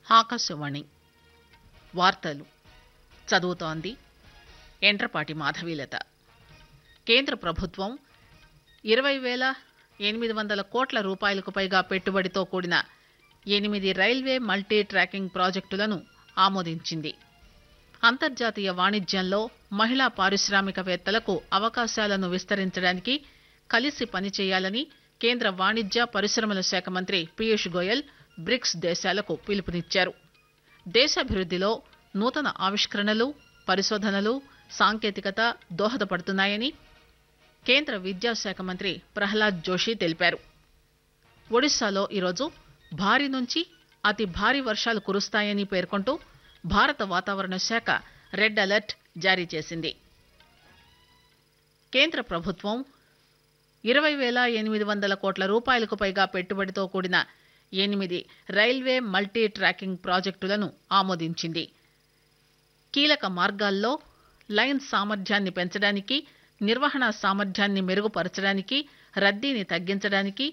ఆకాశవాణి వార్తలు చదువుతోంది ఎండ్రపాటి మాధవీలత కేంద్ర ప్రభుత్వం ఇరవై వేల ఎనిమిది వందల కోట్ల రూపాయలకు పైగా పెట్టుబడితో కూడిన ఎనిమిది రైల్వే మల్టీ ట్రాకింగ్ ప్రాజెక్టులను ఆమోదించింది అంతర్జాతీయ వాణిజ్యంలో మహిళా పారిశ్రామికవేత్తలకు అవకాశాలను విస్తరించడానికి కలిసి పనిచేయాలని కేంద్ర వాణిజ్య పరిశ్రమల శాఖ మంత్రి పీయూష్ గోయల్ బ్రిక్స్ దేశాలకు పిలుపునిచ్చారు దేశాభివృద్దిలో నూతన ఆవిష్కరణలు పరిశోధనలు సాంకేతికత దోహదపడుతున్నాయని కేంద్ర విద్యాశాఖ మంత్రి ప్రహ్లాద్ జోషి తెలిపారు ఒడిశాలో ఈరోజు భారీ నుంచి అతి భారీ వర్షాలు కురుస్తాయని పేర్కొంటూ భారత వాతావరణ శాఖ రెడ్ అలర్ట్ జారీ చేసింది కేంద్ర ప్రభుత్వం ఇరవై వేల ఎనిమిది వందల కోట్ల రూపాయలకు పైగా పెట్టుబడితో కూడిన ఎనిమిది రైల్వే మల్టీ ట్రాకింగ్ ప్రాజెక్టులను ఆమోదించింది కీలక మార్గాల్లో లైన్ సామర్థ్యాన్ని పెంచడానికి నిర్వహణ సామర్థ్యాన్ని మెరుగుపరచడానికి రద్దీని తగ్గించడానికి